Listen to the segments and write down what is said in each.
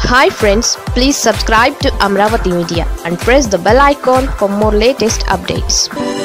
hi friends please subscribe to Amaravati media and press the bell icon for more latest updates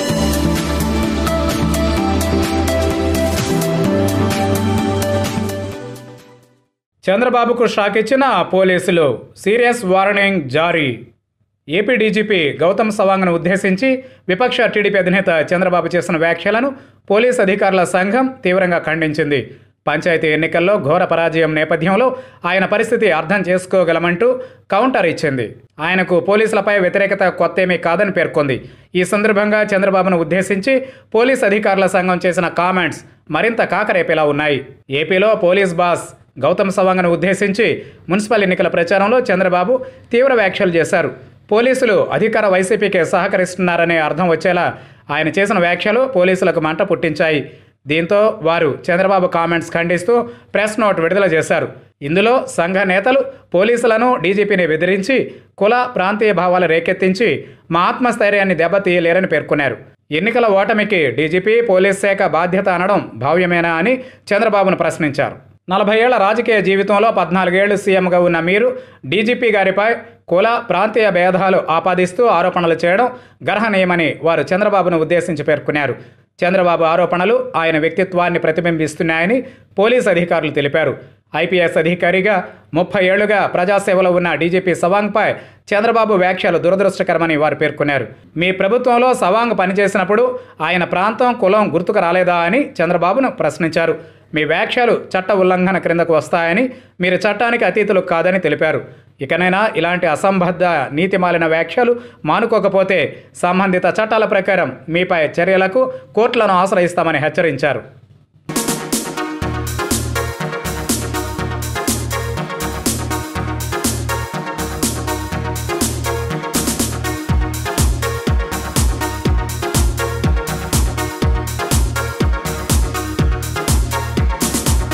చంద్రబాబుకు shock ఇచ్చిన పోలీసులు serious warning జారీ AP DGP Gautam సవాంగ్ను ఉద్దేశించి విపక్ష టీడీపీ అధినేత చంద్రబాబు చేసిన వ్యాఖ్యలను పోలీస్ అధికారుల సంఘం తీవ్రంగా ఖండించింది పంచాయతీ ఎన్నికల్లో ఘోర పరాజయం నేపథ్యంలో ఆయన పరిస్థితి అర్థం చేసుకోగలమంటూ కౌంటర్ ఇచ్చింది ఆయనకు పోలీసులపై వ్యతిరేకత కొత్తేమీ కాదని పేర్కొంది ఈ సందర్భంగా చంద్రబాబును ఉద్దేశించి పోలీస్ అధికారుల సంఘం చేసిన కామెంట్స్ మరింత కాకరేపేలా ఉన్నాయి ఏపీలో పోలీస్ బాస్ గౌతమ్ సవాంగ్ను ఉద్దేశించి మున్సిపల్ ఎన్నికల ప్రచారంలో చంద్రబాబు తీవ్ర వ్యాఖ్యలు చేశారు పోలీసులు అధికార వైసీపీకి సహకరిస్తున్నారనే అర్థం వచ్చేలా ఆయన చేసిన వ్యాఖ్యలు పోలీసులకు మంట పుట్టించాయి దీంతో వారు చంద్రబాబు కామెంట్స్ ఖండిస్తూ ప్రెస్ నోట్ విడుదల చేశారు ఇందులో సంఘ నేతలు పోలీసులను డీజీపీని బెదిరించి కుల ప్రాంతీయ భావాలు రేకెత్తించి మా ఆత్మస్థైర్యాన్ని దెబ్బతీయలేరని పేర్కొన్నారు ఎన్నికల ఓటమికి డీజీపీ పోలీస్ శాఖ బాధ్యత అనడం భావ్యమేనా అని చంద్రబాబును ప్రశ్నించారు నలభై ఏళ్ల రాజకీయ జీవితంలో పద్నాలుగేళ్లు సీఎంగా ఉన్న మీరు డీజీపీ గారిపై కుల ప్రాంతీయ భేదాలు ఆపాదిస్తూ ఆరోపణలు చేయడం గర్హనీయమని వారు చంద్రబాబును ఉద్దేశించి పేర్కొన్నారు చంద్రబాబు ఆరోపణలు ఆయన వ్యక్తిత్వాన్ని ప్రతిబింబిస్తున్నాయని పోలీస్ అధికారులు తెలిపారు ఐపీఎస్ అధికారిగా ముప్పై ఏళ్లుగా ప్రజాసేవలో ఉన్న డీజీపీ సవాంగ్పై చంద్రబాబు వ్యాఖ్యలు దురదృష్టకరమని వారు పేర్కొన్నారు మీ ప్రభుత్వంలో సవాంగ్ పనిచేసినప్పుడు ఆయన ప్రాంతం కులం గుర్తుకు రాలేదా అని చంద్రబాబును ప్రశ్నించారు మీ వ్యాఖ్యలు చట్ట ఉల్లంఘన క్రిందకు వస్తాయని మీరు చట్టానికి అతీతులు కాదని తెలిపారు ఇకనైనా ఇలాంటి అసంబద్ధ నీతిమాలిన వ్యాఖ్యలు మానుకోకపోతే సంబంధిత చట్టాల ప్రకారం మీపై చర్యలకు కోర్టులను ఆశ్రయిస్తామని హెచ్చరించారు